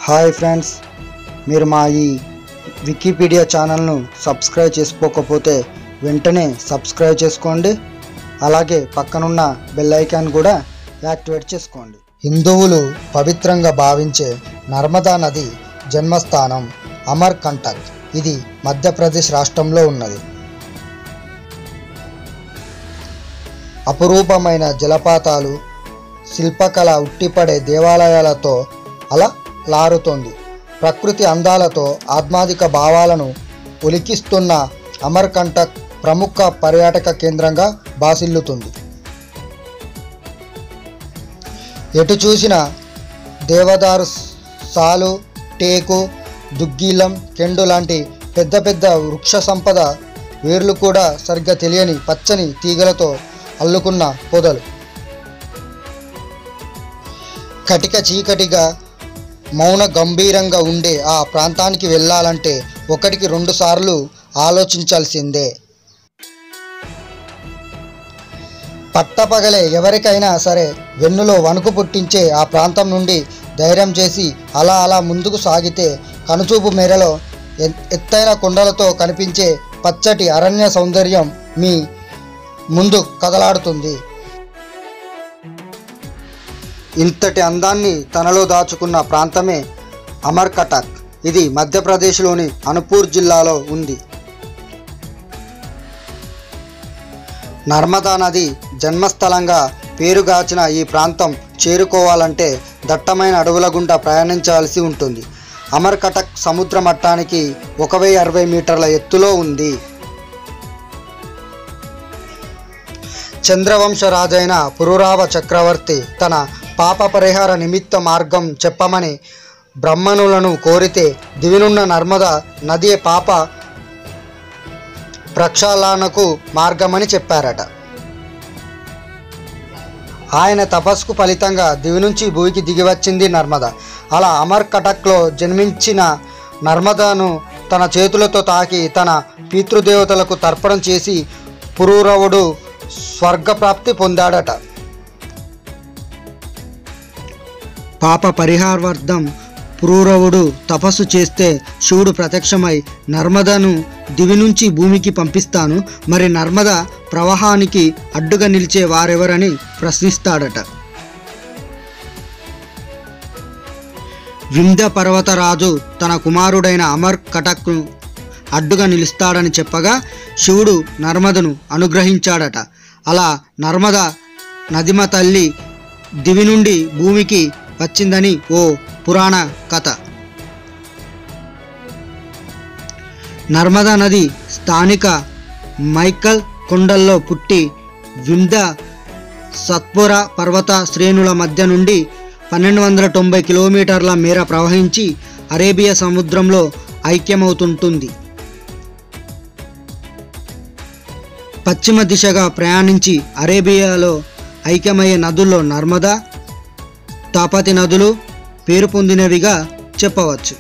Hi friends మీరు మా ఈ వికీపీడియా ఛానల్ను సబ్స్క్రైబ్ చేసుకోకపోతే వెంటనే సబ్స్క్రైబ్ చేసుకోండి అలాగే పక్కనున్న బెల్ ఐకాన్ కూడా యాక్టివేట్ చేసుకోండి హిందువులు పవిత్రంగా భావించే నర్మదా నది జన్మస్థానం అమర్ కంటక్ ఇది మధ్యప్రదేశ్ రాష్ట్రంలో ఉన్నది అపురూపమైన జలపాతాలు శిల్పకళ ఉట్టిపడే దేవాలయాలతో అలా లారుతోంది ప్రకృతి అందాలతో ఆత్మాధిక భావాలను ఒలికిస్తున్న అమర్కంటక్ ప్రముఖ పర్యాటక కేంద్రంగా బాసిల్లుతుంది ఎటు చూసిన దేవదారు సాలు టేకు దుగ్గీలం కెండు లాంటి పెద్ద పెద్ద వృక్ష సంపద వేర్లు కూడా సరిగ్గా తెలియని పచ్చని తీగలతో అల్లుకున్న పొదలు కటిక చీకటిగా మౌన గంభీరంగా ఉండే ఆ ప్రాంతానికి వెళ్ళాలంటే ఒకటికి రెండు సార్లు ఆలోచించాల్సిందే పట్టపగలే ఎవరికైనా సరే వెన్నులో వణుకు పుట్టించే ఆ ప్రాంతం నుండి ధైర్యం చేసి అలా అలా ముందుకు సాగితే కనుచూపు మేరలో ఎ- ఎత్తైన కొండలతో కనిపించే పచ్చటి అరణ్య సౌందర్యం మీ ముందు కదలాడుతుంది ఇంతటి అందాన్ని తనలో దాచుకున్న ప్రాంతమే అమర్కటక్ ఇది మధ్యప్రదేశ్లోని అనుపూర్ జిల్లాలో ఉంది నర్మదా నది జన్మస్థలంగా పేరుగాచిన ఈ ప్రాంతం చేరుకోవాలంటే దట్టమైన అడవుల గుండా ప్రయాణించాల్సి ఉంటుంది అమర్కటక్ సముద్ర మట్టానికి ఒక వెయ్యి అరవై మీటర్ల ఎత్తులో ఉంది చంద్రవంశ రాజైన పురురావ చక్రవర్తి తన పాప పరిహార నిమిత్త మార్గం చెప్పమని బ్రహ్మణులను కోరితే దివినున్న నర్మద నది పాప ప్రక్షాళనకు మార్గమని చెప్పారట ఆయన తపస్సుకు ఫలితంగా దివి నుంచి భూమికి దిగివచ్చింది నర్మద అలా అమర్ కటక్లో జన్మించిన నర్మదను తన చేతులతో తాకి తన పితృదేవతలకు తర్పణం చేసి పురూరవుడు స్వర్గప్రాప్తి పొందాడట పాప పరిహారార్థం పురూరవుడు తపస్సు చేస్తే శివుడు ప్రత్యక్షమై నర్మదను దివి నుంచి భూమికి పంపిస్తాను మరి నర్మద ప్రవాహానికి అడ్డుగా నిలిచే వారెవరని ప్రశ్నిస్తాడట వింధ్య పర్వతరాజు తన కుమారుడైన అమర్ కటక్ను అడ్డుగా నిలుస్తాడని చెప్పగా శివుడు నర్మదను అనుగ్రహించాడట అలా నర్మద నదిమ తల్లి దివి నుండి భూమికి వచ్చిందని ఓ పురాణ కథ నర్మదా నది స్థానిక మైకల్ కొండల్లో పుట్టి వింధ్య సత్పుర పర్వత శ్రేణుల మధ్య నుండి పన్నెండు వందల తొంభై కిలోమీటర్ల మేర ప్రవహించి అరేబియా సముద్రంలో ఐక్యమవుతుంటుంది పశ్చిమ దిశగా ప్రయాణించి అరేబియాలో ఐక్యమయ్యే నదుల్లో నర్మదా తాపతి నదులు పేరు పొందినవిగా చెప్పవచ్చు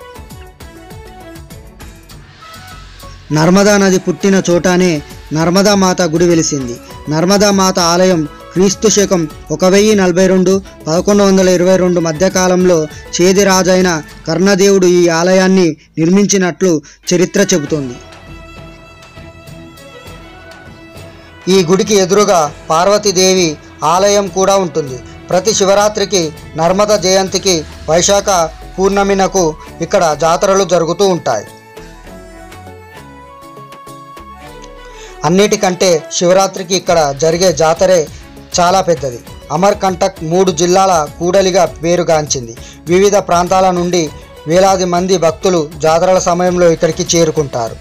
నర్మదా నది పుట్టిన చోటానే నర్మదా మాత గుడి వెలిసింది నర్మదా మాత ఆలయం క్రీస్తు శకం ఒక వెయ్యి నలభై రెండు పదకొండు వందల ఇరవై రెండు మధ్యకాలంలో చేది రాజైన కర్ణదేవుడు ఈ ఆలయాన్ని నిర్మించినట్లు చరిత్ర చెబుతోంది ఈ గుడికి ఎదురుగా పార్వతీదేవి ఆలయం కూడా ఉంటుంది ప్రతి శివరాత్రికి నర్మద జయంతికి వైశాఖ పూర్ణమినకు ఇక్కడ జాతరలు జరుగుతూ ఉంటాయి అన్నిటికంటే శివరాత్రికి ఇక్కడ జరిగే జాతరే చాలా పెద్దది అమర్ కంటక్ మూడు జిల్లాల కూడలిగా పేరుగాంచింది వివిధ ప్రాంతాల నుండి వేలాది మంది భక్తులు జాతరల సమయంలో ఇక్కడికి చేరుకుంటారు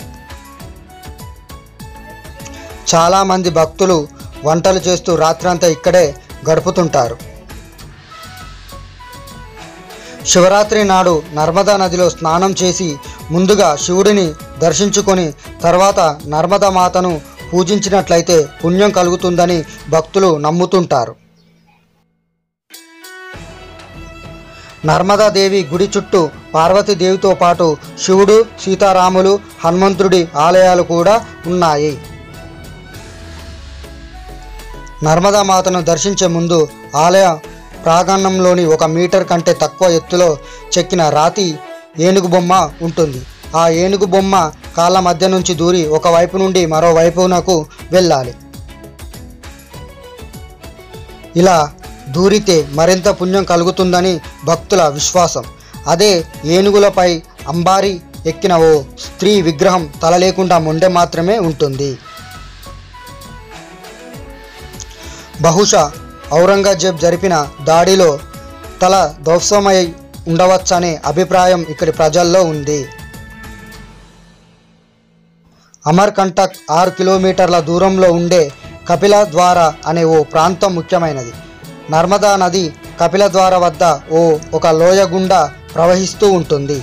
చాలామంది భక్తులు వంటలు చేస్తూ రాత్రంతా ఇక్కడే గడుపుతుంటారు శివరాత్రి నాడు నర్మదా నదిలో స్నానం చేసి ముందుగా శివుడిని దర్శించుకొని తర్వాత నర్మదా మాతను పూజించినట్లయితే పుణ్యం కలుగుతుందని భక్తులు నమ్ముతుంటారు నర్మదాదేవి గుడి చుట్టూ పార్వతీదేవితో పాటు శివుడు సీతారాములు హనుమంతుడి ఆలయాలు కూడా ఉన్నాయి నర్మదా మాతను దర్శించే ముందు ఆలయ ప్రాంగణంలోని ఒక మీటర్ కంటే తక్కువ ఎత్తులో చెక్కిన రాతి ఏనుగు బొమ్మ ఉంటుంది ఆ ఏనుగు బొమ్మ కాళ్ళ మధ్య నుంచి దూరి ఒక వైపు నుండి మరో వైపునకు వెళ్ళాలి ఇలా దూరితే మరింత పుణ్యం కలుగుతుందని భక్తుల విశ్వాసం అదే ఏనుగులపై అంబారి ఎక్కిన ఓ స్త్రీ విగ్రహం తల లేకుండా మొండె మాత్రమే ఉంటుంది బహుశా ఔరంగజేబ్ జరిపిన దాడిలో తల ధ్వంసమై ఉండవచ్చనే అభిప్రాయం ఇక్కడి ప్రజల్లో ఉంది అమర్కంటక్ ఆరు కిలోమీటర్ల దూరంలో ఉండే కపిల ద్వార అనే ఓ ప్రాంతం ముఖ్యమైనది నర్మదా నది కపిల ద్వార వద్ద ఓ ఒక లోయ గుండా ప్రవహిస్తూ ఉంటుంది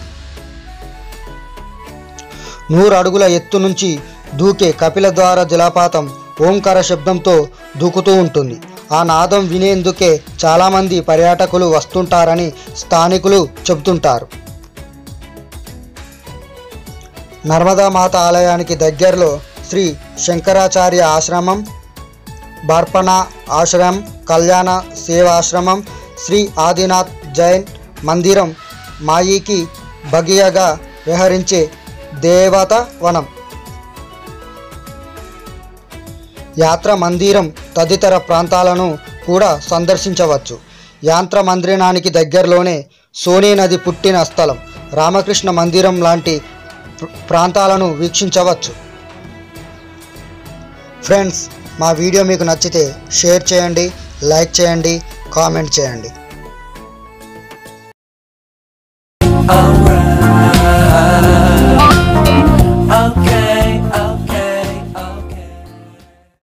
నూరు అడుగుల ఎత్తు నుంచి దూకే కపిల ద్వార జలపాతం ఓంకార శబ్దంతో దూకుతూ ఉంటుంది ఆ నాదం వినేందుకే చాలామంది పర్యాటకులు వస్తుంటారని స్థానికులు చెబుతుంటారు నర్మదా మాత ఆలయానికి దగ్గరలో శ్రీ శంకరాచార్య ఆశ్రమం బార్పణ ఆశ్రమం కళ్యాణ సేవాశ్రమం శ్రీ ఆదినాథ్ జైన్ మందిరం మాయికి బగియగా వ్యవహరించే దేవత వనం యాత్ర మందిరం తదితర ప్రాంతాలను కూడా సందర్శించవచ్చు యాంత్ర మందిరానికి దగ్గరలోనే సోనే నది పుట్టిన స్థలం రామకృష్ణ మందిరం లాంటి ప్ర- ప్రాంతాలను వీక్షించవచ్చు ఫ్రెండ్స్ మా వీడియో మీకు నచ్చితే షేర్ చేయండి లైక్ చేయండి కామెంట్ చేయండి Alright.